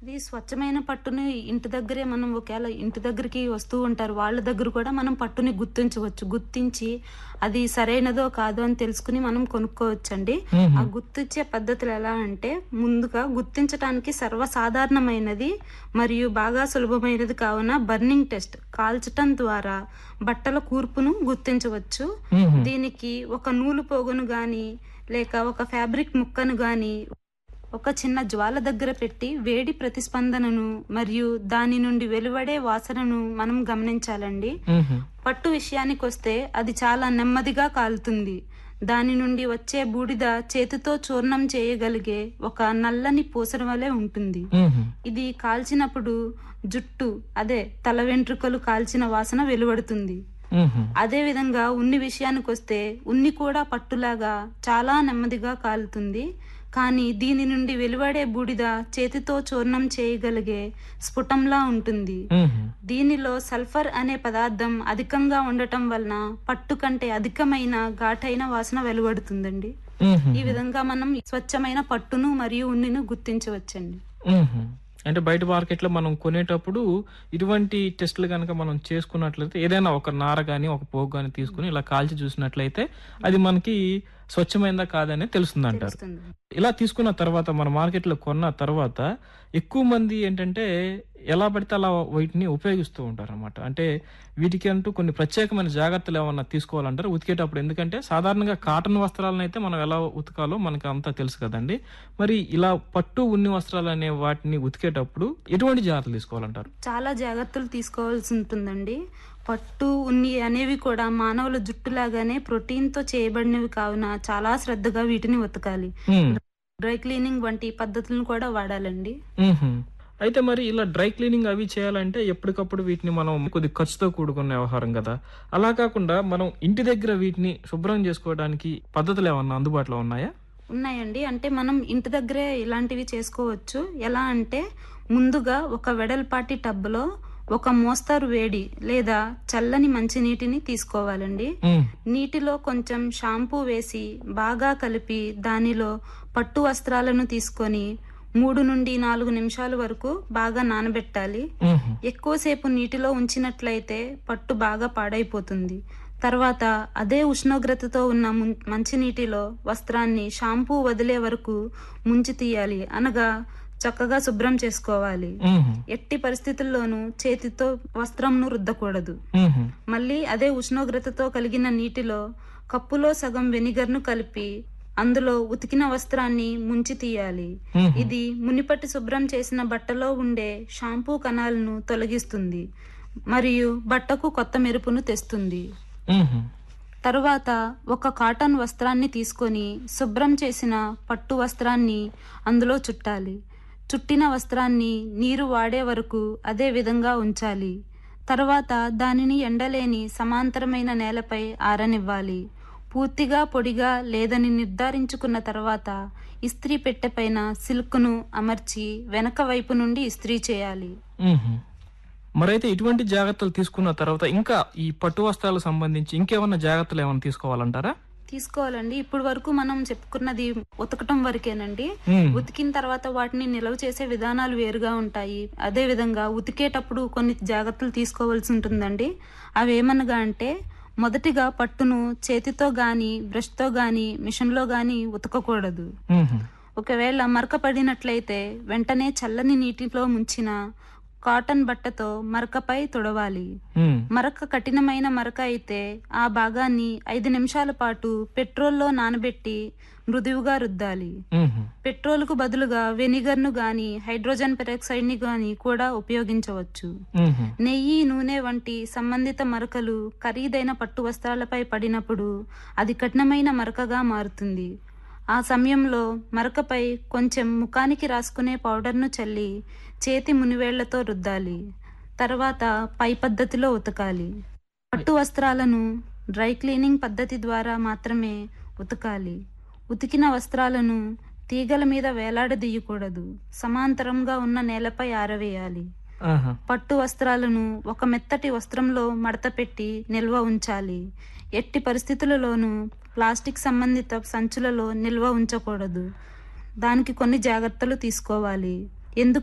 ఇది స్వచ్ఛమైన పట్టుని ఇంటి దగ్గరే మనం ఒకవేళ ఇంటి దగ్గరికి వస్తూ ఉంటారు వాళ్ళ దగ్గర కూడా మనం పట్టుని గుర్తించవచ్చు గుర్తించి అది సరైనదో కాదో అని తెలుసుకుని మనం కొనుక్కోవచ్చండి మ్మ్. ఆ గుర్తించే పద్ధతులు ఎలా అంటే ముందుగా గుర్తించడానికి సర్వసాధారణమైనది మరియు బాగా సులభమైనది కావున బర్నింగ్ టెస్ట్ కాల్చటం ద్వారా బట్టల కూర్పును గుర్తించవచ్చు మ్మ్. దీనికి ఒక నూలు పోగును గాని లేక ఒక ఫ్యాబ్రిక్ ముక్కను గాని ఒక చిన్న జ్వాల దగ్గర పెట్టి వేడి ప్రతిస్పందనను మరియు దాని నుండి వెలువడే వాసనను మనం గమనించాలండి మ్మ్. పట్టు విషయానికి వస్తే అది చాలా నెమ్మదిగా కాలుతుంది దాని నుండి వచ్చే బూడిద చేతితో చూర్ణం చేయగలిగే ఒక నల్లని పూసర వలె ఉంటుంది మ్మ్. ఇది కాల్చినప్పుడు జుట్టు అదే తల వెంట్రుకలు కాల్చిన వాసన వెలువడుతుంది మ్మ్. అదే విధంగా ఉన్ని విషయానికి వస్తే ఉన్ని కూడా పట్టులాగా చాలా నెమ్మదిగా కాలుతుంది కానీ దీని నుండి వెలువడే బూడిద చేతితో చూర్ణం చేయగలిగే స్ఫుటంలా ఉంటుంది మ్మ్. దీనిలో సల్ఫర్ అనే పదార్థం అధికంగా ఉండటం వలన పట్టు కంటే అధికమైన ఘాటైన వాసన వెలువడుతుందండి మ్మ్. ఈ విధంగా మనం స్వచ్ఛమైన పట్టును మరియు ఉన్నిను గుర్తించవచ్చండి మ్మ్. అంటే బయట మార్కెట్లో మనం కొనేటప్పుడు ఇటువంటి టెస్టులు కనుక మనం చేసుకున్నట్లయితే ఏదైనా ఒక నార కానీ ఒక పోగు కానీ తీసుకుని ఇలా కాల్చి చూసినట్లయితే అది మనకి స్వచ్ఛమైందా కాదని తెలుస్తుంది అంటారు తెలుస్తుంది ఇలా తీసుకున్న తర్వాత మన మార్కెట్లో కొన్న తర్వాత ఎక్కువ మంది ఏంటంటే ఎలా పడితే అలా వీటిని ఉపయోగిస్తూ ఉంటారు అనమాట అంటే వీటికి అంటూ కొన్ని ప్రత్యేకమైన జాగ్రత్తలు ఏమన్నా తీసుకోవాలంటారు ఉతికేటప్పుడు ఎందుకంటే సాధారణంగా కాటన్ వస్త్రాలను అయితే మనం ఎలా ఉతకాలో మనకి అంతా తెలుసు కదండి మరి ఇలా పట్టు ఉన్ని వస్త్రాలు అనే వాటిని ఉతికేటప్పుడు ఎటువంటి జాగ్రత్తలు తీసుకోవాలంటారు చాలా జాగ్రత్తలు తీసుకోవాల్సి ఉంటుందండి పట్టు ఉన్ని అనేవి కూడా మానవుల జుట్టులాగానే ప్రోటీన్తో చేయబడినవి కావున చాలా శ్రద్ధగా వీటిని ఉతకాలి ఉమ్, డ్రై క్లీనింగ్ వంటి పద్ధతులను కూడా వాడాలండి ఉహుం. అయితే మరి ఇలా డ్రై క్లీనింగ్ అవి చేయాలంటే ఎప్పటికప్పుడు వీటిని మనం కొద్ది ఖర్చుతో కూడుకున్న వ్యవహారం కదా అలా కాకుండా మనం ఇంటి దగ్గర వీటిని శుభ్రం చేసుకోవడానికి పద్ధతులు ఏమన్నా అందుబాటులో ఉన్నాయా ఉన్నాయండి అంటే మనం ఇంటి దగ్గరే ఇలాంటివి చేసుకోవచ్చు ఎలా అంటే ముందుగా ఒక వెడల్పాటి టబ్లో ఒక మోస్తారు వేడి లేదా చల్లని మంచినీటిని తీసుకోవాలండి ఉమ్, నీటిలో కొంచెం షాంపూ వేసి బాగా కలిపి దానిలో పట్టు వస్త్రాలను తీసుకొని మూడు నుండి నాలుగు నిమిషాల వరకు బాగా నానబెట్టాలి ఉహుం. ఎక్కువసేపు నీటిలో ఉంచినట్లయితే పట్టు బాగా పాడైపోతుంది తర్వాత అదే ఉష్ణోగ్రతతో ఉన్న ముం- మంచినీటిలో వస్త్రాన్ని షాంపూ వదిలే వరకు ముంచి తీయాలి అనగా చక్కగా శుభ్రం చేసుకోవాలి ఉహుం. ఎట్టి పరిస్థితుల్లోనూ చేతితో వస్త్రంను రుద్దకూడదు ఉహుం. మళ్ళీ అదే ఉష్ణోగ్రతతో కలిగిన నీటిలో కప్పులో సగం వెనిగర్ను కలిపి అందులో ఉతికిన వస్త్రాన్ని ముంచి తీయాలి ఉహుం. ఇది మునిపటి శుభ్రం చేసిన బట్టలో ఉండే షాంపూ కణాలను తొలగిస్తుంది మరియు బట్టకు కొత్త మెరుపును తెస్తుంది ఉహుం. తరువాత ఒక కాటన్ వస్త్రాన్ని తీసుకొని శుభ్రం చేసిన పట్టు వస్త్రాన్ని అందులో చుట్టాలి చుట్టిన వస్త్రాన్ని నీరు వాడే వరకు అదే విధంగా ఉంచాలి తర్వాత దానిని ఎండలేని సమాంతరమైన నేలపై ఆరనివ్వాలి పూర్తిగా పొడిగా లేదని నిర్ధారించుకున్న తర్వాత ఇస్త్రీ పెట్టెపైన సిల్క్ను అమర్చి వెనక వైపు నుండి ఇస్త్రీ చేయాలి ఉహుం. మరైతే ఇటువంటి జాగ్రత్తలు తీసుకున్న తర్వాత ఇంకా ఈ పట్టు వస్త్రాలకు సంబంధించి ఇంకేమన్నా జాగ్రత్తలు ఏమైనా తీసుకోవాలంటారా తీసుకోవాలండి ఇప్పుడు వరకు మనం చెప్పుకున్నది ఉతకటం వరకేనండి ఉమ్. ఉతికిన తర్వాత వాటిని నిల్వ చేసే విధానాలు వేరుగా ఉంటాయి అదే విధంగా ఉతికేటప్పుడు కొన్ని జాగ్రత్తలు తీసుకోవాల్సి ఉంటుందండి అవి ఏమనగా అంటే మొదటిగా పట్టును చేతితో గాని బ్రష్తో గాని మిషన్లో గాని ఉతకకూడదు ఉహుం. ఒకవేళ మరక పడినట్లయితే వెంటనే చల్లని నీటిలో ముంచిన కాటన్ బట్టతో మరకపై తుడవాలి ఉమ్. మరక కఠినమైన మరక అయితే ఆ భాగాన్ని ఐదు నిమిషాల పాటు పెట్రోల్లో నానబెట్టి మృదువుగా రుద్దాలి ఉహుం. పెట్రోల్కు బదులుగా వెనిగర్ను గాని హైడ్రోజన్ పెరాక్సైడ్ని గాని కూడా ఉపయోగించవచ్చు ఉహుం. నెయ్యి నూనె వంటి సంబంధిత మరకలు ఖరీదైన పట్టు వస్త్రాలపై పడినప్పుడు అది కఠినమైన మరకగా మారుతుంది ఆ సమయంలో మరకపై కొంచెం ముఖానికి రాసుకునే పౌడర్ను చల్లి చేతి మునివేళ్లతో రుద్దాలి తర్వాత పై పద్ధతిలో ఉతకాలి పట్టు వస్త్రాలను డ్రై క్లీనింగ్ పద్ధతి ద్వారా మాత్రమే ఉతకాలి ఉతికిన వస్త్రాలను తీగల మీద వేలాడదీయకూడదు సమాంతరంగా ఉన్న నేలపై ఆరవేయాలి ఆహా. పట్టు వస్త్రాలను ఒక మెత్తటి వస్త్రంలో మడతపెట్టి నిల్వ ఉంచాలి ఎట్టి పరిస్థితులలోనూ ప్లాస్టిక్ సంబంధిత సంచులలో నిల్వ ఉంచకూడదు దానికి కొన్ని జాగ్రత్తలు తీసుకోవాలి ఎందుకు